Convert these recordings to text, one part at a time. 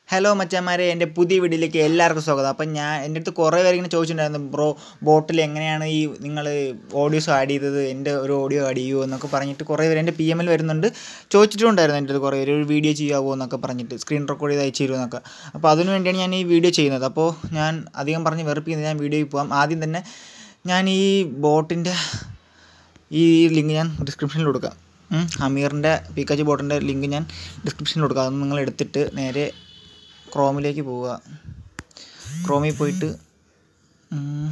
Hello മച്ചന്മാരെ എൻ്റെ പുതിയ വീഡിയോയിലേക്ക് എല്ലാവർക്കും സ്വാഗതം അപ്പം ഞാൻ എൻ്റെ അടുത്ത് കുറേ പേര് ഇങ്ങനെ ചോദിച്ചിട്ടുണ്ടായിരുന്നു ബ്രോ ബോട്ടിൽ എങ്ങനെയാണ് ഈ നിങ്ങൾ ഓഡിയോസ് ആഡ് ചെയ്തത് എൻ്റെ ഒരു ഓഡിയോ ആഡ് ചെയ്യുമോ എന്നൊക്കെ പറഞ്ഞിട്ട് കുറേ പേര് എൻ്റെ പി എമ്മിൽ വരുന്നുണ്ട് ചോദിച്ചിട്ടുണ്ടായിരുന്നു എൻ്റെ അടുത്ത് കുറേ പേര് ഒരു വീഡിയോ ചെയ്യാവോ എന്നൊക്കെ പറഞ്ഞിട്ട് സ്ക്രീൻ റെക്കോർഡ് ചെയ്ത് അയച്ചു തരുമോ എന്നൊക്കെ അപ്പോൾ അതിന് വേണ്ടിയാണ് ഞാൻ ഈ വീഡിയോ ചെയ്യുന്നത് അപ്പോൾ ഞാൻ അധികം പറഞ്ഞ് വെറുപ്പിക്കുന്നത് ഞാൻ വീഡിയോയിൽ പോകാം ആദ്യം തന്നെ ഞാൻ ഈ ബോട്ടിൻ്റെ ഈ ലിങ്ക് ഞാൻ ഡിസ്ക്രിപ്ഷനിൽ കൊടുക്കാം ഉം. അമീറിൻ്റെ പിക്കാച്ചി ബോട്ടിൻ്റെ ലിങ്ക് ഞാൻ ഡിസ്ക്രിപ്ഷനിൽ കൊടുക്കാം അത് നിങ്ങൾ എടുത്തിട്ട് നേരെ ക്രോമിലേക്ക് പോവുക ക്രോമിൽ പോയിട്ട് ഉം,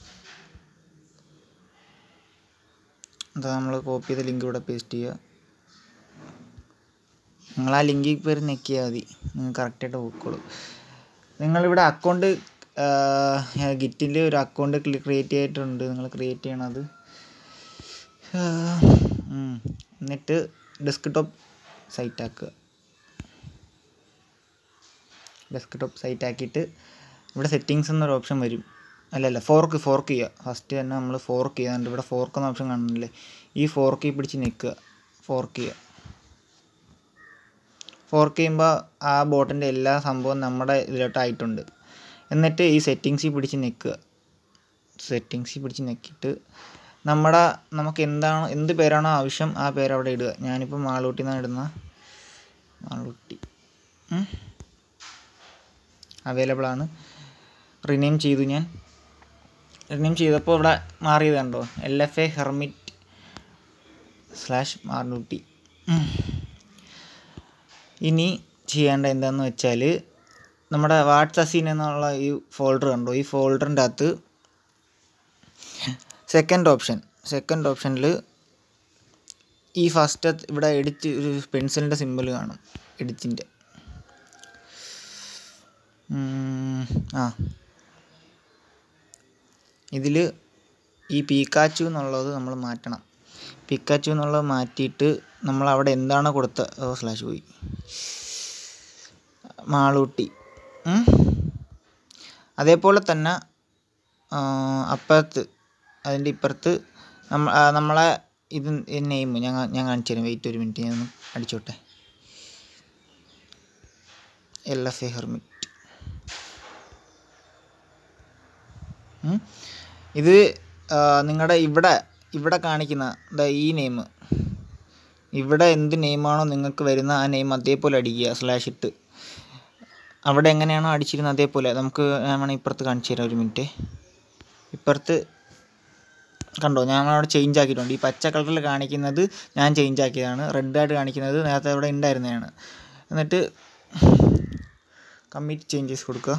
എന്താ നമ്മൾ കോപ്പി ചെയ്ത ലിങ്ക് ഇവിടെ പേസ്റ്റ് ചെയ്യുക നിങ്ങൾ ആ ലിങ്കിൽ പേര് ഞെക്കിയാൽ മതി നിങ്ങൾ കറക്റ്റായിട്ട് പോയിക്കോളൂ നിങ്ങളിവിടെ അക്കൗണ്ട് ഗിറ്റിൽ ഒരു അക്കൗണ്ട് ക്രിയേറ്റ് ചെയ്തിട്ടുണ്ട് നിങ്ങൾ ക്രിയേറ്റ് ചെയ്യണത് ഉം. എന്നിട്ട് ഡെസ്ക് ടോപ്പ് സൈറ്റ് ആക്കുക ഡെസ്ക് ടോപ്പ് സൈറ്റ് ആക്കിയിട്ട് ഇവിടെ സെറ്റിങ്സ് എന്നൊരു ഓപ്ഷൻ വരും അല്ല അല്ല ഫോർക്ക് ഫോർക്ക് ചെയ്യുക ഫസ്റ്റ് തന്നെ നമ്മൾ ഫോർക്ക് ചെയ്യുന്നുണ്ട് ഇവിടെ ഫോർക്ക് എന്ന ഓപ്ഷൻ കാണുന്നില്ലേ ഈ ഫോർക്ക് പിടിച്ച് നിൽക്കുക ഫോർക്ക് ചെയ്യുക ഫോർക്ക് ചെയ്യുമ്പോൾ ആ ബോട്ടിൻ്റെ എല്ലാ സംഭവവും നമ്മുടെ ഇതിലോട്ടായിട്ടുണ്ട് എന്നിട്ട് ഈ സെറ്റിങ്സിൽ പിടിച്ച് നിൽക്കുക സെറ്റിങ്സിൽ പിടിച്ച് ഞെക്കിയിട്ട് നമ്മുടെ നമുക്ക് എന്താണോ എന്ത് പേരാണോ ആവശ്യം ആ പേര് അവിടെ ഇടുക ഞാനിപ്പോൾ മാളൂട്ടി എന്നാണ് ഇടുന്ന മാളൂട്ടി അവൈലബിൾ ആണ് റിനെയിം ചെയ്തു ഞാൻ റിനെയിം ചെയ്തപ്പോൾ ഇവിടെ മാറിയത് കണ്ടോ L F A hermit slash മാർലൂട്ടി ഇനി ചെയ്യേണ്ട എന്താണെന്ന് വെച്ചാൽ നമ്മുടെ വാട്സസീൻ എന്നുള്ള ഈ ഫോൾഡർ കണ്ടോ ഈ ഫോൾഡറിൻ്റെ അകത്ത് സെക്കൻഡ് ഓപ്ഷൻ സെക്കൻഡ് ഓപ്ഷനിൽ ഈ ഫസ്റ്റ് ഇവിടെ എഡിറ്റ് ഒരു പെൻസിലിൻ്റെ സിമ്പിൾ കാണും എഡിറ്റിൻ്റെ ആ ഇതിൽ ഈ പീക്കാച്ചു എന്നുള്ളത് നമ്മൾ മാറ്റണം പിക്കാച്ചു എന്നുള്ളത് മാറ്റിയിട്ട് നമ്മൾ അവിടെ എന്താണോ കൊടുത്ത ഓ സ്ലാഷ് പോയി മാളൂട്ടി ഉം. അതേപോലെ തന്നെ ആ, അപ്പുറത്ത് അതിൻ്റെ ഇപ്പുറത്ത് നമ്മ ആ, നമ്മളെ ഇത് നെയിം ഞാൻ ഞാൻ കാണിച്ചു തരാം വെയിറ്റ് ഒരു മിനിറ്റ് ഞാൻ ഒന്ന് അടിച്ചോട്ടെ എൽ എഫ് എ ഹെർമിറ്റ് ഇത് നിങ്ങളുടെ ഇവിടെ ഇവിടെ കാണിക്കുന്ന ദാ ഈ നെയിം ഇവിടെ എന്ത് നെയിമാണോ നിങ്ങൾക്ക് വരുന്ന ആ നെയിം അതേപോലെ അടിക്കുക സ്ലാഷ് ഇട്ട് അവിടെ എങ്ങനെയാണോ അടിച്ചിരുന്നത് അതേപോലെ നമുക്ക് ഞാൻ വേണമെങ്കിൽ ഇപ്പുറത്ത് കാണിച്ചു തരാം ഒരു മിനിറ്റ് ഇപ്പുറത്ത് കണ്ടോ ഞാൻ അവിടെ ചേഞ്ച് ആക്കിയിട്ടുണ്ട് ഈ പച്ച കളറിൽ കാണിക്കുന്നത് ഞാൻ ചേഞ്ച് ആക്കിയതാണ് റെഡ് ആയിട്ട് കാണിക്കുന്നത് നേരത്തെ ഇവിടെ ഉണ്ടായിരുന്നതാണ് എന്നിട്ട് കമ്മിറ്റ് ചേഞ്ചസ് കൊടുക്കുക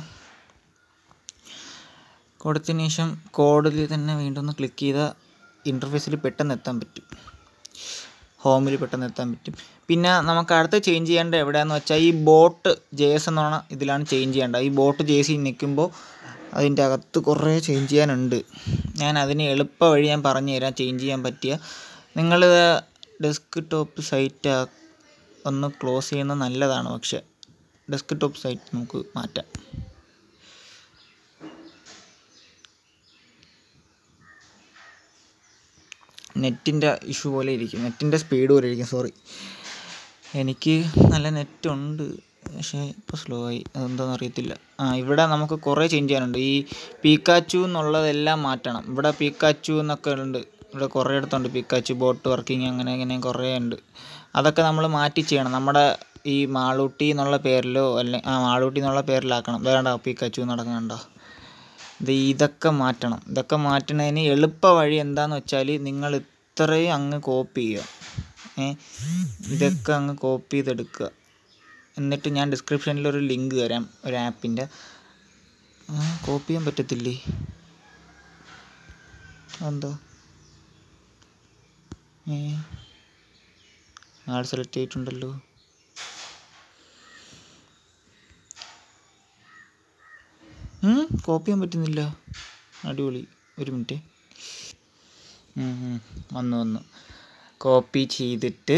കൊടുത്തതിന് ശേഷം കോഡിൽ തന്നെ വീണ്ടും ഒന്ന് ക്ലിക്ക് ചെയ്താൽ ഇൻ്റർഫേസിൽ പെട്ടെന്ന് എത്താൻ പറ്റും ഹോമിൽ പെട്ടെന്ന് എത്താൻ പറ്റും പിന്നെ നമുക്ക് അടുത്ത് ചേഞ്ച് ചെയ്യേണ്ട എവിടെയാണെന്ന് വെച്ചാൽ ഈ ബോട്ട് ജെ എസ് എന്നാണ് ഇതിലാണ് ചേഞ്ച് ചെയ്യേണ്ടത് ഈ ബോട്ട് ജെ സി നിൽക്കുമ്പോൾ അതിൻ്റെ അകത്ത് കുറേ ചേഞ്ച് ചെയ്യാനുണ്ട് ഞാൻ അതിന് എളുപ്പ വഴി ഞാൻ പറഞ്ഞു തരാം ചേഞ്ച് ചെയ്യാൻ പറ്റിയ നിങ്ങൾ ഡെസ്ക് ടോപ്പ് സൈറ്റ് ഒന്ന് ക്ലോസ് ചെയ്യുന്നത് നല്ലതാണ് പക്ഷേ ഡെസ്ക് ടോപ്പ് സൈറ്റ് നമുക്ക് മാറ്റാം നെറ്റിൻ്റെ ഇഷ്യൂ പോലെ ഇരിക്കും നെറ്റിൻ്റെ സ്പീഡ് പോലെ ഇരിക്കും സോറി എനിക്ക് നല്ല നെറ്റ് ഉണ്ട് പക്ഷേ ഇപ്പോൾ സ്ലോ ആയി അതെന്താണെന്ന് അറിയത്തില്ല ആ ഇവിടെ നമുക്ക് കുറേ ചേഞ്ച് ചെയ്യാനുണ്ട് ഈ പീക്കാച്ചു എന്നുള്ളതെല്ലാം മാറ്റണം ഇവിടെ പീക്കാച്ചു എന്നൊക്കെ ഉണ്ട് ഇവിടെ കുറേ ഇടത്തുണ്ട് പീക്കാച്ചു ബോട്ട് വർക്കിംഗ് അങ്ങനെ അങ്ങനെ കുറേ ഉണ്ട് അതൊക്കെ നമ്മൾ മാറ്റി ചെയ്യണം നമ്മുടെ ഈ മാളൂട്ടി എന്നുള്ള പേരിലോ അല്ലെ ആ മാളൂട്ടി എന്നുള്ള പേരിലാക്കണം വേണ്ട പീക്കാച്ചു നടക്കുന്നുണ്ടോ ഇത് ഇതൊക്കെ മാറ്റണം ഇതൊക്കെ മാറ്റുന്നതിന് എളുപ്പ വഴി എന്താന്ന് വെച്ചാൽ നിങ്ങൾ ഇത്രയും അങ്ങ് കോപ്പി ചെയ്യുക ഏ ഇതൊക്കെ അങ്ങ് കോപ്പി ചെയ്തെടുക്കുക എന്നിട്ട് ഞാൻ ഡിസ്ക്രിപ്ഷനിൽ ഒരു ലിങ്ക് തരാം ഒരു ആപ്പിൻ്റെ കോപ്പി ചെയ്യാൻ പറ്റത്തില്ലേ എന്താ ഏ ആൾ സെലക്ട് ചെയ്തിട്ടുണ്ടല്ലോ കോപ്പി ചെയ്യാൻ പറ്റുന്നില്ല അടിപൊളി ഒരു മിനിറ്റ് ഉം, ഉം. വന്നു വന്നു കോപ്പി ചെയ്തിട്ട്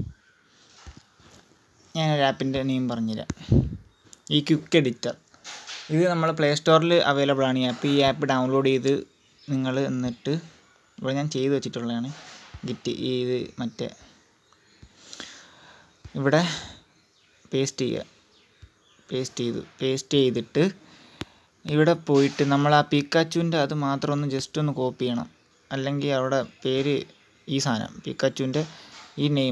ഞാനൊരു ആപ്പിൻ്റെ നെയിം പറഞ്ഞുതരാം ഈ ക്വിക്ക് എഡിറ്റർ ഇത് നമ്മൾ പ്ലേ സ്റ്റോറിൽ അവൈലബിൾ ആണ് ഈ ആപ്പ് ഈ ആപ്പ് ഡൗൺലോഡ് ചെയ്ത് നിങ്ങൾ എന്നിട്ട് ഇവിടെ ഞാൻ ചെയ്ത് വെച്ചിട്ടുള്ളതാണ് ഗിറ്റ് ഈ ഇത് മറ്റേ ഇവിടെ പേസ്റ്റ് ചെയ്യുക പേസ്റ്റ് ചെയ്തു പേസ്റ്റ് ചെയ്തിട്ട് ഇവിടെ പോയിട്ട് നമ്മൾ ആ പിക്കാച്ചുവിൻ്റെ അത് മാത്രം ഒന്ന് ജസ്റ്റ് ഒന്ന് കോപ്പി ചെയ്യണം അല്ലെങ്കിൽ അവിടെ പേര് ഈ സാധനം പിക്കാച്ചുവിൻ്റെ ഈ നെയിം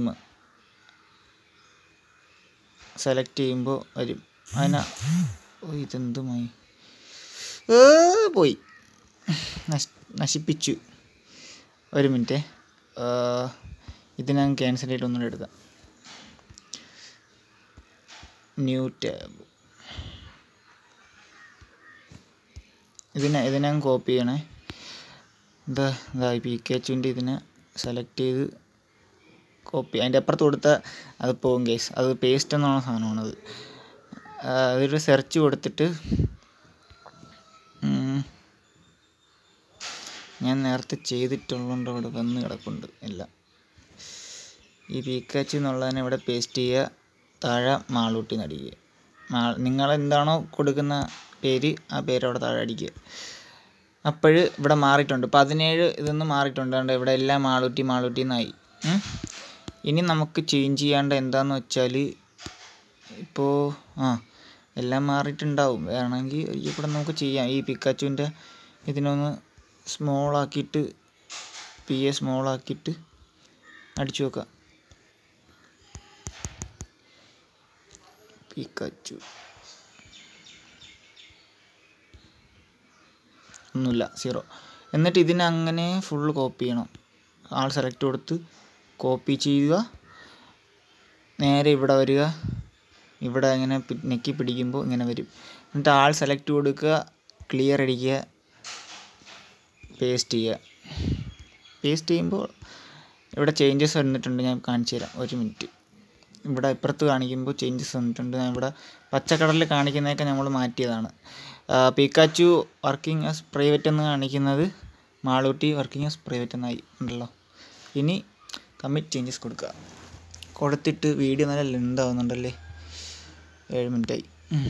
സെലക്ട് ചെയ്യുമ്പോൾ വരും അതിനാ ഓ ഇതെന്തുമായി ഏ പോയി നശ് നശിപ്പിച്ചു ഒരു മിനിറ്റ് ഇതിനകം ക്യാൻസൽ ചെയ്തിട്ട് ഒന്നുകൂടെ എടുക്കാം ന്യൂ ടാബ് ഇതിനെ ഇതിനകം കോപ്പി ചെയ്യണേ എന്താ ഇതാ പി കെ എച്ചുവിൻ്റെ ഇതിനെ സെലക്ട് ചെയ്ത് കോപ്പി അതിൻ്റെ അപ്പുറത്ത് കൊടുത്താൽ അത് പോകും കേസ് അത് പേസ്റ്റ് എന്നുള്ള സാധനമാണത് ആ, അതൊരു സെർച്ച് കൊടുത്തിട്ട് ഉം, ഞാൻ നേരത്തെ ചെയ്തിട്ടുള്ളതുകൊണ്ട് അവിടെ വന്ന് കിടപ്പുണ്ട് എല്ലാം ഈ പീക്കാച്ച് എന്നുള്ളതിനെ ഇവിടെ പേസ്റ്റ് ചെയ്യുക താഴെ മാളൂട്ടി നടിക്കുക മാ നിങ്ങൾ എന്താണോ കൊടുക്കുന്ന പേര് ആ പേര് അവിടെ താഴെ അടിക്കുക അപ്പോൾ ഇവിടെ മാറിയിട്ടുണ്ട് പതിനേഴ് ഇതൊന്ന് മാറിയിട്ടുണ്ട് അതുകൊണ്ട് ഇവിടെ എല്ലാം മാളൂട്ടി മാളൂട്ടി എന്നായി ഉം. ഇനി നമുക്ക് ചേഞ്ച് ചെയ്യാണ്ട് എന്താന്ന് വെച്ചാൽ ഇപ്പോൾ ആ എല്ലാം മാറിയിട്ടുണ്ടാവും വേണമെങ്കിൽ ഒരിക്കൽ കൂടെ നമുക്ക് ചെയ്യാം ഈ പിക്കാച്ചുവിൻ്റെ ഇതിനൊന്ന് സ്മോൾ ആക്കിയിട്ട് പി എ സ്മോൾ ആക്കിയിട്ട് അടിച്ചു നോക്കാം പിക്കാച്ചു ഒന്നുമില്ല സീറോ എന്നിട്ട് ഇതിനെ അങ്ങനെ ഫുൾ കോപ്പി ചെയ്യണം ആൾ സെലക്ട് കൊടുത്ത് കോപ്പി ചെയ്യുക നേരെ ഇവിടെ വരിക ഇവിടെ ഇങ്ങനെ പി- ഞെക്കി പിടിക്കുമ്പോൾ ഇങ്ങനെ വരും എന്നിട്ട് ആൾ സെലക്ട് കൊടുക്കുക ക്ലിയർ അടിക്കുക പേസ്റ്റ് ചെയ്യുക പേസ്റ്റ് ചെയ്യുമ്പോൾ ഇവിടെ ചേഞ്ചസ് വന്നിട്ടുണ്ട് ഞാൻ കാണിച്ചു തരാം ഒരു മിനിറ്റ് ഇവിടെ ഇപ്പുറത്ത് കാണിക്കുമ്പോൾ ചേഞ്ചസ് വന്നിട്ടുണ്ട് ഞാൻ ഇവിടെ പച്ചക്കടലിൽ കാണിക്കുന്നതൊക്കെ നമ്മൾ മാറ്റിയതാണ് പിക്കാച്ചു വർക്കിംഗ് ആസ് പ്രൈവറ്റ് എന്ന് കാണിക്കുന്നത് മാളൂട്ടി വർക്കിംഗ് ആസ് പ്രൈവറ്റ് എന്നായി ഉണ്ടല്ലോ ഇനി കമ്മിറ്റ് ചേഞ്ചസ് കൊടുക്കുക കൊടുത്തിട്ട് വീഡിയോ നല്ല ലെന്ത് ആവുന്നുണ്ടല്ലേ ഏഴ് മിനിറ്റായി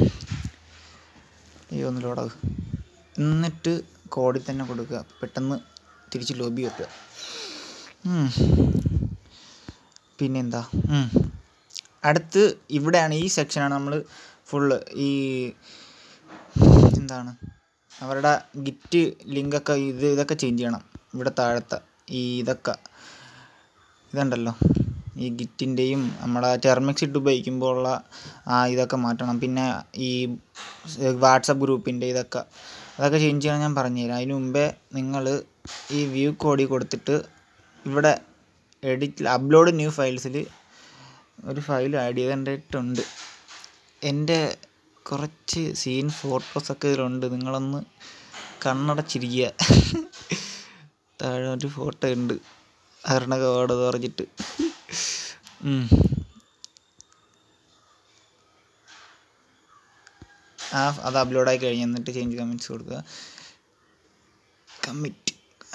അയ്യോ ഒന്ന് ലോഡാവ് എന്നിട്ട് കോഡിൽ തന്നെ കൊടുക്കുക പെട്ടെന്ന് തിരിച്ച് ലോബി വെക്കുക ഉം. പിന്നെന്താ ഉം. അടുത്ത് ഇവിടെയാണ് ഈ സെക്ഷനാണ് നമ്മൾ ഫുള്ള് ഈ എന്താണ് അവരുടെ ഗിറ്റ് ലിങ്കൊക്കെ ഇത് ഇതൊക്കെ ചേഞ്ച് ചെയ്യണം ഇവിടെ താഴത്തെ ഈ ഇതൊക്കെ ഇതുണ്ടല്ലോ ഈ ഗിറ്റിൻ്റെയും നമ്മുടെ ടെർമിക്സ് ഇട്ട് ഉപയോഗിക്കുമ്പോൾ ഉള്ള ആ ഇതൊക്കെ മാറ്റണം പിന്നെ ഈ വാട്സപ്പ് ഗ്രൂപ്പിൻ്റെ ഇതൊക്കെ അതൊക്കെ ചേഞ്ച് ചെയ്യണം ഞാൻ പറഞ്ഞുതരാം അതിന് മുമ്പേ നിങ്ങൾ ഈ വ്യൂ കോഡി കൊടുത്തിട്ട് ഇവിടെ എഡിറ്റ് അപ്ലോഡ് ന്യൂ ഫയൽസിൽ ഒരു ഫയൽ ആഡ് ചെയ്തിട്ടുണ്ട് എൻ്റെ കുറച്ച് സീൻ ഫോട്ടോസൊക്കെ ഇതിലുണ്ട് നിങ്ങളൊന്ന് കണ്ണടച്ചിരിക്കുക താഴെ ഒരു ഫോട്ടോ ഉണ്ട് അരുണക വാർഡ് പറഞ്ഞിട്ട് ഉം. ആ അത് അപ്ലോഡായി കഴിഞ്ഞ് എന്നിട്ട് ചേഞ്ച് കമൻറ്റ്സ് കൊടുക്കുക കമ്മിറ്റ്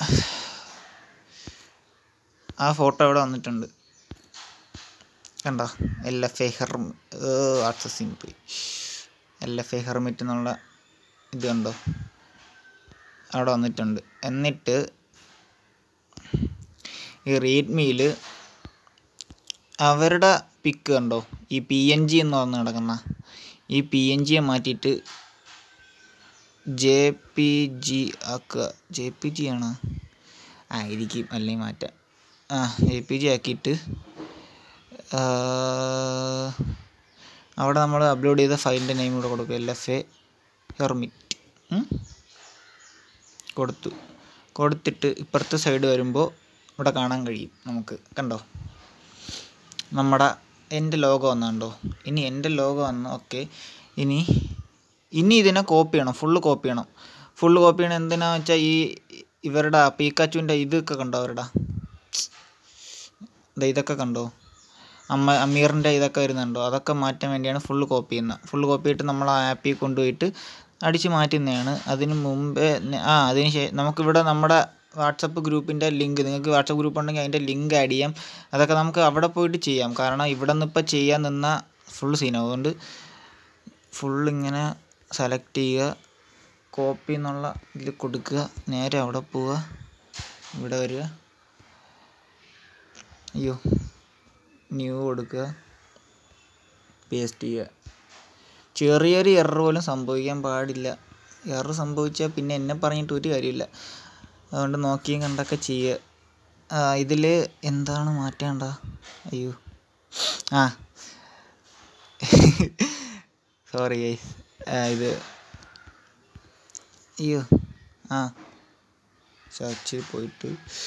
ആ ഫോട്ടോ ഇവിടെ വന്നിട്ടുണ്ട് കണ്ടോ എൽ എഫ് എ ഹെർമ ആക്സസിങ് പോയി എൽ എഫ് എ ഹെർമിറ്റ് എന്നുള്ള ഇത് കണ്ടോ അവിടെ വന്നിട്ടുണ്ട് എന്നിട്ട് ഈ റീഡ്മിയിൽ അവരുടെ പിക്ക് കണ്ടോ ഈ പി എൻ ജി എന്ന് പറഞ്ഞ് കിടക്കുന്ന ഈ പി എൻ ജിയെ മാറ്റിയിട്ട് ജെ പി ജി ആക്കുക ജെ പി ജി ആണ് ആയിരിക്കും അല്ലെങ്കിൽ മാറ്റാം ആ ജെ പി ജി ആക്കിയിട്ട് ആ, അവിടെ നമ്മൾ അപ്ലോഡ് ചെയ്ത ഫയലിൻ്റെ നെയിം കൂടെ കൊടുക്കുക എൽ എഫ് എ ഹെർമിറ്റ് കൊടുത്തു കൊടുത്തിട്ട് ഇപ്പുറത്തെ സൈഡ് വരുമ്പോൾ ഇവിടെ കാണാൻ കഴിയും നമുക്ക് കണ്ടോ നമ്മുടെ എൻ്റെ ലോഗോ വന്നുണ്ടോ ഇനി എൻ്റെ ലോഗോ വന്ന് ഓക്കെ ഇനി ഇനി ഇതിനെ കോപ്പി ചെയ്യണം ഫുള്ള് കോപ്പി ചെയ്യണം ഫുള്ള് കോപ്പി ചെയ്യണം എന്തിനാന്ന് വെച്ചാൽ ഈ ഇവരുടെ പീക്കാച്ചുവിൻ്റെ ഇതൊക്കെ കണ്ടോ അവരുടെ ദേ ഇതൊക്കെ കണ്ടോ അമ്മ അമീറിൻ്റെ ഇതൊക്കെ വരുന്നുണ്ടോ അതൊക്കെ മാറ്റാൻ വേണ്ടിയാണ് ഫുള്ള് കോപ്പി ചെയ്യുന്നത് ഫുള്ള് കോപ്പി ചെയ്തിട്ട് നമ്മൾ ആ ആപ്പിൽ കൊണ്ടുപോയിട്ട് അടിച്ച് മാറ്റുന്നതാണ് അതിന് മുമ്പേ ന- ആ അതിന് ശേഷം നമുക്കിവിടെ നമ്മുടെ വാട്സപ്പ് ഗ്രൂപ്പിൻ്റെ ലിങ്ക് നിങ്ങൾക്ക് വാട്സപ്പ് ഗ്രൂപ്പ് ഉണ്ടെങ്കിൽ അതിൻ്റെ ലിങ്ക് ആഡ് ചെയ്യാം അതൊക്കെ നമുക്ക് അവിടെ പോയിട്ട് ചെയ്യാം കാരണം ഇവിടെ നിന്ന് ഇപ്പോൾ ചെയ്യാൻ നിന്ന ഫുൾ സീനാവും അതുകൊണ്ട് ഫുൾ ഇങ്ങനെ സെലക്ട് ചെയ്യുക കോപ്പി എന്നുള്ള ഇതിൽ കൊടുക്കുക നേരെ അവിടെ പോവുക ഇവിടെ വരിക അയ്യോ ന്യൂ കൊടുക്കുക പേസ്റ്റ് ചെയ്യുക ചെറിയൊരു എറർ പോലും സംഭവിക്കാൻ പാടില്ല എറർ സംഭവിച്ചാൽ പിന്നെ എന്നെ പറഞ്ഞിട്ട് ഒരു കാര്യമില്ല അതുകൊണ്ട് നോക്കിയും കണ്ടൊക്കെ ചെയ്യുക ഇതിൽ എന്താണ് മാറ്റേണ്ട അയ്യോ ആ സോറി ഗൈസ് ഇത് അയ്യോ ആ സെർച്ച് പോയിട്ട്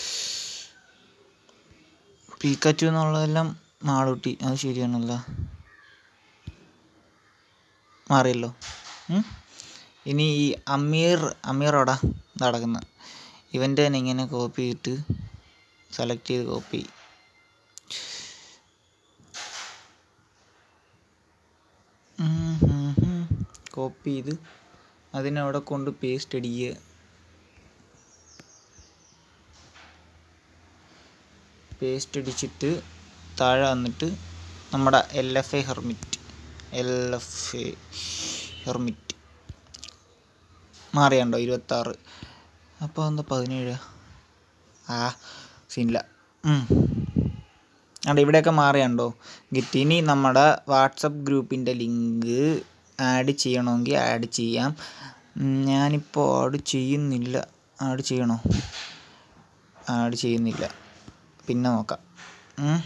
പീക്കച്ചു എന്നുള്ളതെല്ലാം മാളൂട്ടി അത് ശരിയാണല്ലോ മാറിയല്ലോ ഉം. ഇനി ഈ അമീർ അമീറോടാ നടക്കുന്നത് ഇവൻ്റെ തന്നെ ഇങ്ങനെ കോപ്പി ചെയ്തിട്ട് സെലക്ട് ചെയ്ത് കോപ്പി കോപ്പി ചെയ്ത് അതിനവിടെ കൊണ്ട് പേസ്റ്റ് അടിക്കുക പേസ്റ്റ് അടിച്ചിട്ട് താഴെ വന്നിട്ട് നമ്മുടെ L F A hermit L F A hermit മാറിയുണ്ടോ ഇരുപത്താറ് അപ്പോൾ എന്താ പതിനേഴ് ആ സീനില്ല അവിടെ ഇവിടെയൊക്കെ മാറിയുണ്ടോ ഗിറ്റ് ഇനി നമ്മുടെ വാട്സപ്പ് ഗ്രൂപ്പിൻ്റെ ലിങ്ക് ആഡ് ചെയ്യണമെങ്കിൽ ആഡ് ചെയ്യാം ഉം, ഞാനിപ്പോൾ ആഡ് ചെയ്യുന്നില്ല ആഡ് ചെയ്യണോ ആഡ് ചെയ്യുന്നില്ല പിന്നെ നോക്കാം ഉം.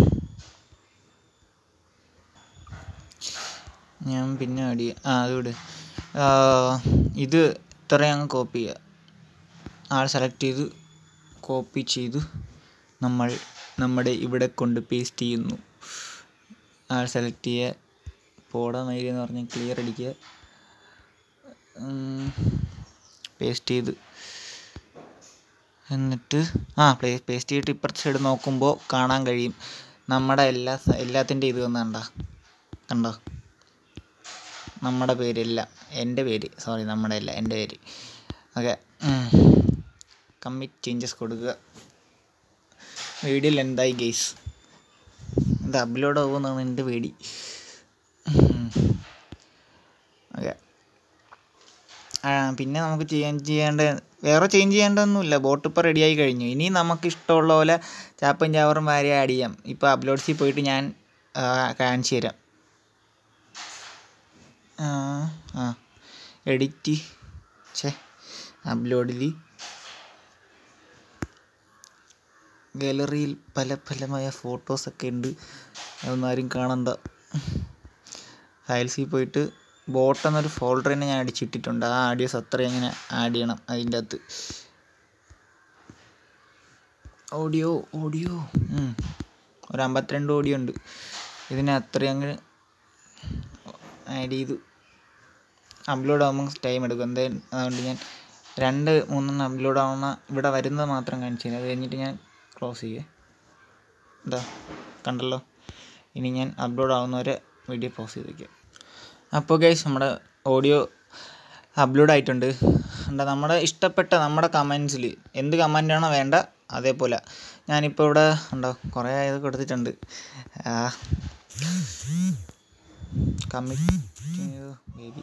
ഞാൻ പിന്നെ ആഡ് ചെയ്യാം ആ അത് വിട് ആ, ഇത് ഇത്രയും അങ്ങ് കോപ്പി ചെയ്യുക ആൾ സെലക്ട് ചെയ്ത് കോപ്പി ചെയ്ത് നമ്മൾ നമ്മുടെ ഇവിടെ കൊണ്ട് പേസ്റ്റ് ചെയ്യുന്നു ആൾ സെലക്ട് ചെയ്യുക പോടാ മൈരി എന്ന് പറഞ്ഞ് ക്ലിയർ അടിക്കുക പേസ്റ്റ് ചെയ്ത് എന്നിട്ട് ആ പ്ലേ പേസ്റ്റ് ചെയ്തിട്ട് ഇപ്പുറത്തെ സൈഡ് നോക്കുമ്പോൾ കാണാൻ കഴിയും നമ്മുടെ എല്ലാ സ- എല്ലാത്തിൻ്റെ ഇത് വന്ന് കണ്ട കണ്ടോ നമ്മുടെ പേരില്ല എൻ്റെ പേര് സോറി നമ്മുടെ അല്ല എൻ്റെ പേര് ഓക്കെ കമ്മിറ്റ് ചേഞ്ചസ് കൊടുക്കുക വീഡിയോയിൽ എന്തായി ഗെയ്സ് ഇത് അപ്ലോഡ് ആവുമെന്നാണ് എൻ്റെ പേടി ഓക്കെ പിന്നെ നമുക്ക് ചെയ്യാൻ ചെയ്യേണ്ട വേറെ ചേഞ്ച് ചെയ്യേണ്ടതൊന്നുമില്ല ബോട്ട് ഇപ്പോൾ റെഡിയായി കഴിഞ്ഞു ഇനി നമുക്ക് ഇഷ്ടമുള്ള പോലെ ചാപ്പും ചാവറും വാരി ആഡ് ചെയ്യാം ഇപ്പോൾ അപ്ലോഡ്സിൽ പോയിട്ട് ഞാൻ ആ, കാണിച്ചു തരാം ആ ആ എഡിറ്റ് ഛേ അപ്ലോഡിൽ ഗാലറിയിൽ പല പലമായ ഫോട്ടോസൊക്കെ ഉണ്ട് അതൊന്നും ആരും കാണണ്ട ഫയൽസിൽ പോയിട്ട് ബോട്ട് എന്നൊരു ഫോൾഡർ തന്നെ ഞാൻ അടിച്ചിട്ടിട്ടുണ്ട് ആ ആഡിയോസ് അത്രയും അങ്ങനെ ആഡ് ചെയ്യണം അതിൻ്റെ അകത്ത് ഓഡിയോ ഓഡിയോ ഒരു അമ്പത്തിരണ്ട് ഓഡിയോ ഉണ്ട് ഇതിനെ അത്രയും അങ്ങ് ആഡ് ചെയ്ത് അപ്ലോഡ് ആകുമ്പോൾ ടൈം എടുക്കും എന്തായാലും അതുകൊണ്ട് ഞാൻ രണ്ട് മൂന്നെണ്ണം അപ്ലോഡ് ആവുന്ന ഇവിടെ വരുന്നത് മാത്രം കാണിച്ചു തരാം അത് കഴിഞ്ഞിട്ട് ഞാൻ ക്ലോസ് ചെയ്യേ ഇതാ കണ്ടല്ലോ ഇനി ഞാൻ അപ്ലോഡ് ആവുന്നവരെ വീഡിയോ പോസ് ചെയ്ത് വയ്ക്കാം അപ്പോൾ ഗൈസ് നമ്മുടെ ഓഡിയോ അപ്ലോഡ് ആയിട്ടുണ്ട് എന്താ നമ്മുടെ ഇഷ്ടപ്പെട്ട നമ്മുടെ കമൻസിൽ എന്ത് കമൻ്റാണോ വേണ്ട അതേപോലെ ഞാനിപ്പോൾ ഇവിടെ ഉണ്ടോ കുറേ ഇത് കൊടുത്തിട്ടുണ്ട് ആ കമ്മിറ്റ് ബേബി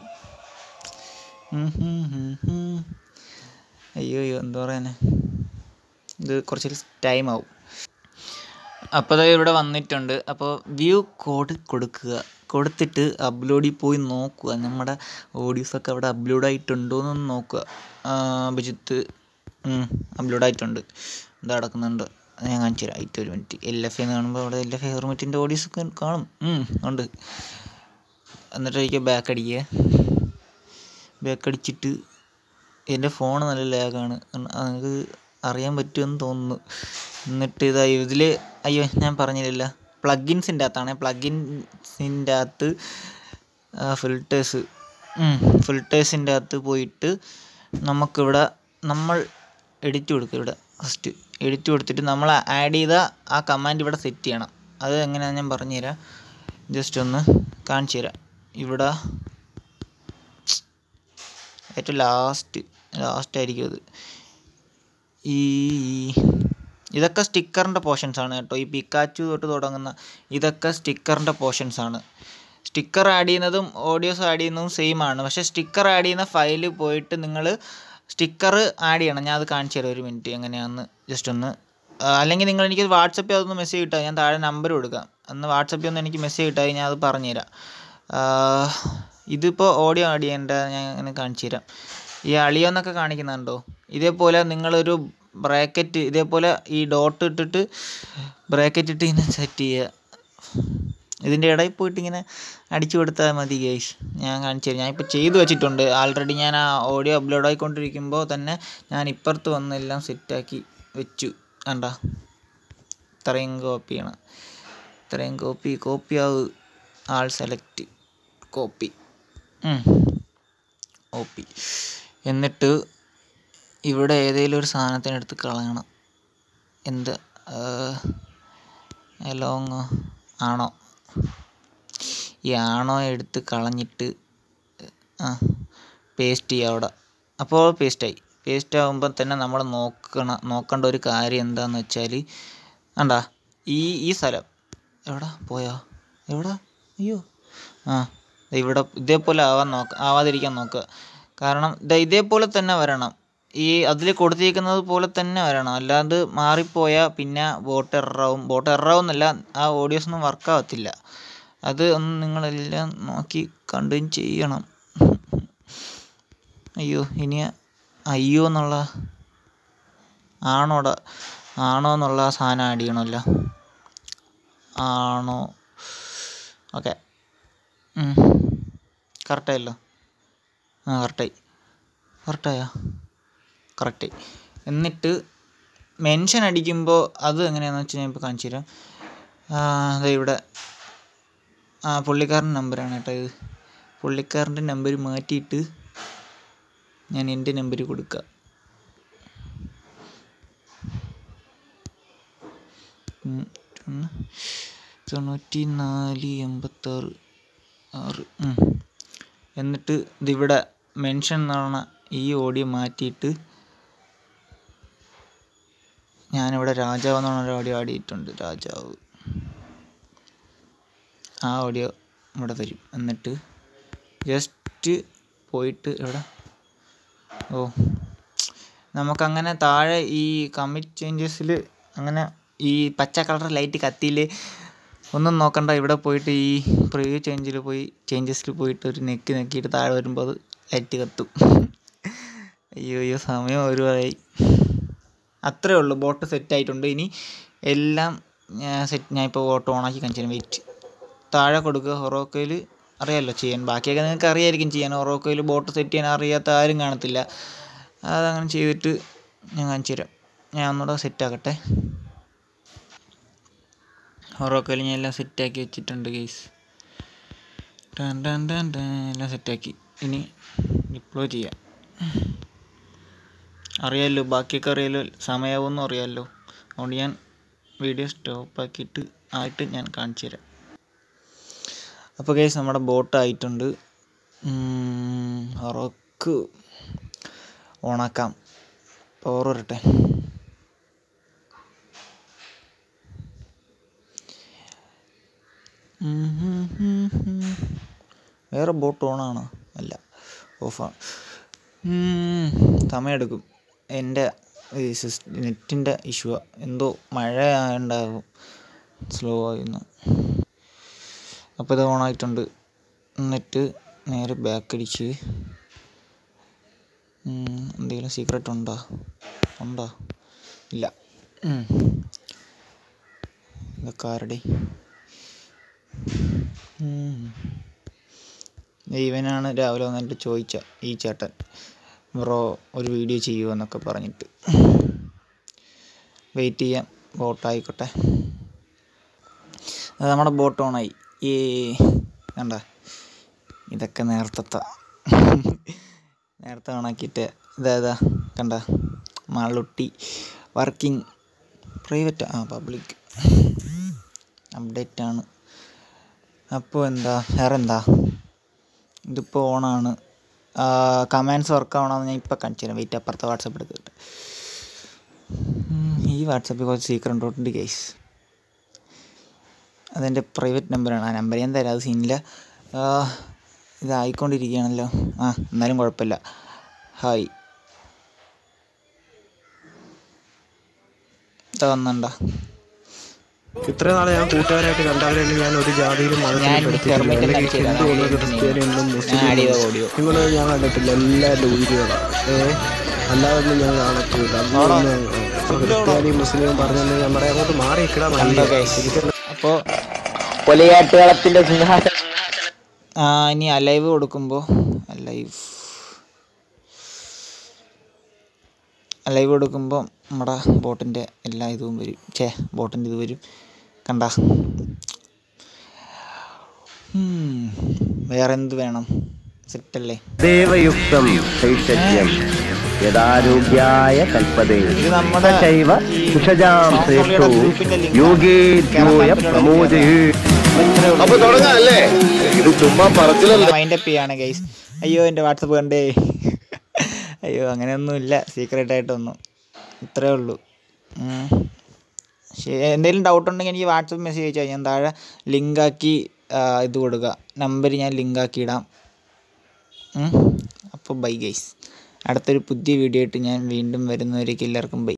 അയ്യോ അയ്യോ എന്താ പറയാനെ ഇത് കുറച്ച് ടൈം ആവും അപ്പോൾ ദേ ഇവിടെ വന്നിട്ടുണ്ട് അപ്പോൾ വ്യൂ കോഡ് കൊടുക്കുക കൊടുത്തിട്ട് അപ്ലോഡിൽ പോയി നോക്കുക നമ്മുടെ ഓഡിയോസൊക്കെ അവിടെ അപ്ലോഡ് ആയിട്ടുണ്ടോ എന്നൊന്ന് നോക്കുക ആ, അഭിജിത്ത് അപ്ലോഡ് ആയിട്ടുണ്ട് ഇത് നടക്കുന്നുണ്ട് അത് ഞാൻ കാണിച്ചു തരാം ആയിട്ട് ഒരു മിനിറ്റ് എൽ എഫ് എന്ന് കാണുമ്പോൾ അവിടെ എൽ എഫ് ഹെർമിറ്റിൻ്റെ ഓഡിയോസൊക്കെ കാണും ഉം, ഉണ്ട് എന്നിട്ട് എനിക്ക് ബാക്ക് അടിക്കുക ബാക്ക് അടിച്ചിട്ട് എൻ്റെ ഫോൺ നല്ല ലാഗാണ് അത് അറിയാൻ പറ്റുമെന്ന് തോന്നുന്നു എന്നിട്ട് ഇതാ ഇതിൽ അയ്യോ ഞാൻ പറഞ്ഞില്ല പ്ലഗിൻസിൻ്റെ അകത്താണ് പ്ലഗിൻസിൻ്റെ അകത്ത് ഫിൽറ്റേഴ്സ് ഫിൽറ്റേഴ്സിൻ്റെ അകത്ത് പോയിട്ട് നമുക്കിവിടെ നമ്മൾ എഡിറ്റ് കൊടുക്കുക ഇവിടെ ഫസ്റ്റ് എഡിറ്റ് കൊടുത്തിട്ട് നമ്മൾ ആഡ് ചെയ്ത ആ കമാൻഡ് ഇവിടെ സെറ്റ് ചെയ്യണം അത് എങ്ങനെയാണെന്ന് ഞാൻ പറഞ്ഞുതരാം ജസ്റ്റ് ഒന്ന് കാണിച്ചു തരാം ഇവിടെ ഏറ്റവും ലാസ്റ്റ് ലാസ്റ്റ് ആയിരിക്കും അത് ഈ ഇതൊക്കെ സ്റ്റിക്കറിൻ്റെ പോർഷൻസ് ആണ് കേട്ടോ ഈ പിക്കാച്ചു തൊട്ട് തുടങ്ങുന്ന ഇതൊക്കെ സ്റ്റിക്കറിൻ്റെ പോർഷൻസ് ആണ് സ്റ്റിക്കർ ആഡ് ചെയ്യുന്നതും ഓഡിയോസ് ആഡ് ചെയ്യുന്നതും സെയിം ആണ് പക്ഷേ സ്റ്റിക്കർ ആഡ് ചെയ്യുന്ന ഫയലിൽ പോയിട്ട് നിങ്ങൾ സ്റ്റിക്കർ ആഡ് ചെയ്യണം ഞാൻ അത് കാണിച്ചു തരാം ഒരു മിനിറ്റ് എങ്ങനെയാണെന്ന് ജസ്റ്റ് ഒന്ന് ആ, അല്ലെങ്കിൽ നിങ്ങൾ എനിക്ക് വാട്സപ്പിൽ അതൊന്ന് മെസ്സേജ് ഇട്ടാൽ ഞാൻ താഴെ നമ്പർ കൊടുക്കാം അന്ന് വാട്സപ്പിൽ ഒന്ന് എനിക്ക് മെസ്സേജ് ഇട്ടാൽ ഞാൻ അത് പറഞ്ഞുതരാം ആ, ഇതിപ്പോൾ ഓഡിയോ ആഡ് ചെയ്യേണ്ട ഞാൻ അങ്ങനെ കാണിച്ചു തരാം ഈ അളിയോ എന്നൊക്കെ കാണിക്കുന്നുണ്ടോ ഇതേപോലെ നിങ്ങളൊരു ബ്രാക്കറ്റ് ഇതേപോലെ ഈ ഡോട്ട് ഇട്ടിട്ട് ബ്രാക്കറ്റ് ഇട്ട് ഇങ്ങനെ സെറ്റ് ചെയ്യുക ഇതിൻ്റെ ഇടയിൽ പോയിട്ട് ഇങ്ങനെ അടിച്ചു കൊടുത്താൽ മതി ഗൈസ് ഞാൻ കാണിച്ചു തരാം ഞാനിപ്പോൾ ചെയ്തു വെച്ചിട്ടുണ്ട് ആൾറെഡി ഞാൻ ആ ഓഡിയോ അപ്ലോഡ് ആയിക്കൊണ്ടിരിക്കുമ്പോൾ തന്നെ ഞാൻ ഇപ്പുറത്ത് വന്ന് എല്ലാം സെറ്റാക്കി വെച്ചു കണ്ട ഇത്രയും കോപ്പി ചെയ്യണം ഇത്രയും കോപ്പി കോപ്പി ആവ് ആൾ സെലക്ട് കോപ്പി കോപ്പി എന്നിട്ട് ഇവിടെ ഏതെങ്കിലും ഒരു സാധനത്തിനെടുത്ത് കളയണം എന്ത് ലോങ് ആണോ ഈ ആണോ എടുത്ത് കളഞ്ഞിട്ട് ആ പേസ്റ്റ് ചെയ്യുക അവിടെ അപ്പോൾ പേസ്റ്റായി പേസ്റ്റ് ആകുമ്പോൾ തന്നെ നമ്മൾ നോക്കണം നോക്കേണ്ട ഒരു കാര്യം എന്താണെന്ന് വെച്ചാൽ കണ്ടാ ഈ ഈ സ്ഥലം എവിടെ പോയോ എവിടെ അയ്യോ ആ ദേ ഇവിടെ ഇതേപോലെ ആവാൻ നോക്ക ആവാതിരിക്കാൻ നോക്കുക കാരണം ദേ ഇതേപോലെ തന്നെ വരണം ഈ അതിൽ കൊടുത്തിരിക്കുന്നത് പോലെ തന്നെ വരണം അല്ലാണ്ട് മാറിപ്പോയാൽ പിന്നെ ബോട്ട് എററാവും ബോട്ട് എററാവുന്നല്ല ആ ഓഡിയോസ് ഒന്നും വർക്കാവത്തില്ല അത് ഒന്ന് നിങ്ങളെല്ലാം നോക്കി കണ്ടും ചെയ്യണം അയ്യോ ഇനി അയ്യോ എന്നുള്ള ആണോടാ ആണോ എന്നുള്ള ആ സാധനം ആഡ് ചെയ്യണമല്ലോ ആണോ ഓക്കെ കറക്റ്റായല്ലോ ആ കറക്റ്റായി കറക്റ്റായോ കറക്റ്റായി എന്നിട്ട് മെൻഷൻ അടിക്കുമ്പോൾ അത് എങ്ങനെയാണെന്ന് വെച്ച് ഞാൻ ഇപ്പോൾ കാണിച്ചു തരാം അതെ ഇവിടെ ആ പുള്ളിക്കാരൻ്റെ നമ്പറാണ് കേട്ടോ ഇത് പുള്ളിക്കാരൻ്റെ നമ്പർ മാറ്റിയിട്ട് ഞാൻ എൻ്റെ നമ്പർ കൊടുക്കുക ഉം, ഒന്ന് തൊണ്ണൂറ്റി നാല് എൺപത്താറ് ആറ് ഉം. എന്നിട്ട് ഇതിവിടെ മെൻഷൻ എന്ന് പറഞ്ഞ ഈ ഓഡിയോ മാറ്റിയിട്ട് ഞാനിവിടെ രാജാവ് എന്ന് പറഞ്ഞൊരു ഓഡിയോ ആഡ് ചെയ്തിട്ടുണ്ട് രാജാവ് ആ ഓഡിയോ ഇവിടെ തരും എന്നിട്ട് ജസ്റ്റ് പോയിട്ട് എവിടെ ഓ നമുക്കങ്ങനെ താഴെ ഈ കമ്മിറ്റ് ചേഞ്ചസിൽ അങ്ങനെ ഈ പച്ച കളർ ലൈറ്റ് കത്തിയിൽ ഒന്നും നോക്കണ്ട ഇവിടെ പോയിട്ട് ഈ പ്രിവ്യൂ ചേഞ്ചിൽ പോയി ചേഞ്ചസിൽ പോയിട്ട് ഒരു നെക്ക് നെക്കിയിട്ട് താഴെ വരുമ്പോൾ അത് ലൈറ്റ് കത്തും അയ്യോ അയ്യോ സമയം ഒരുപാടായി അത്രേ ഉള്ളൂ ബോട്ട് സെറ്റ് ആയിട്ടുണ്ട് ഇനി എല്ലാം ഞാൻ സെറ്റ് ഞാൻ ഇപ്പോൾ ഓട്ടോ ഓണാക്കി കാണിച്ചു തരാം വെയിറ്റ് താഴെ കൊടുക്കുക ഹൊറോക്കോയിൽ അറിയാമല്ലോ ചെയ്യാൻ ബാക്കിയൊക്കെ നിങ്ങൾക്ക് അറിയായിരിക്കും ചെയ്യാൻ ഹൊറോക്കോയിൽ ബോട്ട് സെറ്റ് ചെയ്യാൻ അറിയാത്ത ആരും കാണത്തില്ല അതങ്ങനെ ചെയ്തിട്ട് ഞാൻ കാണിച്ചു തരാം ഞാൻ ഒന്നുകൂടെ സെറ്റാക്കട്ടെ ഹൊറോക്കോയിൽ ഞാൻ എല്ലാം സെറ്റാക്കി വെച്ചിട്ടുണ്ട് ഗെയ്സ് ടൻ ടൻ ടൻ ടൻ എല്ലാം സെറ്റാക്കി ഇനി ഡിപ്ലോയ് ചെയ്യാം അറിയാമല്ലോ ബാക്കിയൊക്കെ അറിയാമല്ലോ സമയമാവുമെന്നും അറിയാമല്ലോ അതുകൊണ്ട് ഞാൻ വീഡിയോ സ്റ്റോപ്പ് ആക്കിയിട്ട് ആയിട്ട് ഞാൻ കാണിച്ചു തരാം അപ്പോൾ കേസ് നമ്മുടെ ബോട്ട് ആയിട്ടുണ്ട് ഹൊറോക്ക് ഓണാക്കാം പവർ വരട്ടെ വേറെ ബോട്ട് ഓണാണോ അല്ല ഓഫാണ് സമയമെടുക്കും എൻ്റെ ഈ സിസ് നെറ്റിൻ്റെ ഇഷ്യൂ എന്തോ മഴ ഉണ്ടാകും സ്ലോ ആയിരുന്നു അപ്പോൾ ഇത് ഓണായിട്ടുണ്ട് എന്നിട്ട് നേരെ ബാക്ക് അടിച്ച് എന്തെങ്കിലും സീക്രട്ട് ഉണ്ടോ ഉണ്ടോ ഇല്ല ഉം. ഇതൊക്കെ ആരുടെ ഉം. ഇവനാണ് രാവിലെ വന്നിട്ട് ചോദിച്ച ഈ ചേട്ടൻ ബ്രോ ഒരു വീഡിയോ ചെയ്യുമോ എന്നൊക്കെ പറഞ്ഞിട്ട് വെയിറ്റ് ചെയ്യാം ബോട്ടായിക്കോട്ടെ അത് നമ്മുടെ ബോട്ട് ഓണായി ഈ കണ്ട ഇതൊക്കെ നേരത്തെ നേരത്തെ ഓണാക്കിയിട്ട് ഇതാ ഇതാ കണ്ട മാളൊട്ടി വർക്കിംഗ് പ്രൈവറ്റ് ആ പബ്ലിക് അപ്ഡേറ്റ് ആണ് അപ്പോൾ എന്താ വേറെ എന്താ ഇതിപ്പോൾ ഓണാണ് കമാൻഡ്സ് വർക്ക് ആവണമെന്ന് ഞാൻ ഇപ്പോൾ കാണിച്ചു തരാം വെയിറ്റ് അപ്പുറത്തെ വാട്സപ്പ് എടുത്തിട്ട് ഉം, ഈ വാട്സപ്പിൽ കുറച്ച് സീക്രട്ട് ഉണ്ട് കേസ് അതെൻ്റെ പ്രൈവറ്റ് നമ്പറാണ് ആ നമ്പർ ഞാൻ തരാം അത് സീനില്ല ഇതായിക്കൊണ്ടിരിക്കുകയാണല്ലോ ആ എന്നാലും കുഴപ്പമില്ല ഹായ് ഇതാ വന്നണ്ട ഇത്ര നാളെ ഞാൻ കൂട്ടുകാരായിട്ട് കണ്ടവരെല്ലാം ഞാൻ ഒരു ജാതിയിലും ഞാൻ മതത്തിലും പെടുത്തിയിട്ടില്ല ഹെർമെറ്റ് അല്ലെങ്കിൽ അടിച്ചില്ല ഹിന്ദു ഒന്നും ക്രിസ്ത്യാനി ഒന്നും മുസ്ലിം ഞാൻ അടിയത് ഒന്നും. ഓടിയോ നിങ്ങള് ഞാൻ കണ്ടിട്ടില്ല എല്ലാവരുടെ ഉയരുകളാണ് ഏഹ് അല്ലാതെ ഒന്നും ഞാൻ കാണത്തില്ല ആണോ? ക്രിസ്ത്യാനി മുസ്ലിം പറഞ്ഞാൽ നമ്മുടെ അങ്ങോട്ട് മാറിയിക്കിടാ കണ്ടോ ഗൈസ് അപ്പോൾ കൊലയാട്ടുകളത്തിന്റെ സിംഹാസനം ഇനി അലൈവ് കൊടുക്കുമ്പോൾ അലൈവ് അലൈവ് കൊടുക്കുമ്പോൾ നമ്മുടെ ബോട്ടിൻ്റെ എല്ലാ ഇതും വരും ചേ ബോട്ടിൻ്റെ ഇത് വരും കണ്ട വേറെ എന്ത് വേണം സെറ്റല്ലേ ദേവയുക്തം ശൈശല്യം യഥാരോഗ്യായ കൽപ്പതേ ഇത് നമ്മുടെ ചൈവ ഈ കുഷജാം സോഷ്യൽ ശ്രേഷ്ഠോ ഗ്രൂപ്പിന്റെ ലിങ്കാണ്. യോഗേദ്യോയ പ്രമോദയേ അപ്പൊ തുടങ്ങാല്ലേ ഇത് ചുമ്മാ പറച്ചിലല്ല മൈൻഡ് അപ്പ് ചെയ്യാണ് ഗൈസ് അയ്യോ എൻ്റെ വാട്സപ്പ് കണ്ടേ അയ്യോ അങ്ങനെയൊന്നുമില്ല സീക്രട്ട് ആയിട്ടൊന്നും ഇത്രേ ഉള്ളൂ ഉം. ശരി എന്തെങ്കിലും ഡൗട്ട് ഉണ്ടെങ്കിൽ എനിക്ക് വാട്സപ്പ് മെസ്സേജ് അയച്ചാൽ ഞാൻ താഴെ ലിങ്കാക്കി ഇത് കൊടുക്കുക നമ്പർ ഞാൻ ലിങ്കാക്കി ഇടാം അപ്പോൾ ബൈ ഗൈസ് അടുത്തൊരു പുതിയ വീഡിയോ ആയിട്ട് ഞാൻ വീണ്ടും വരുന്നവരേക്ക് എല്ലാവർക്കും ബൈ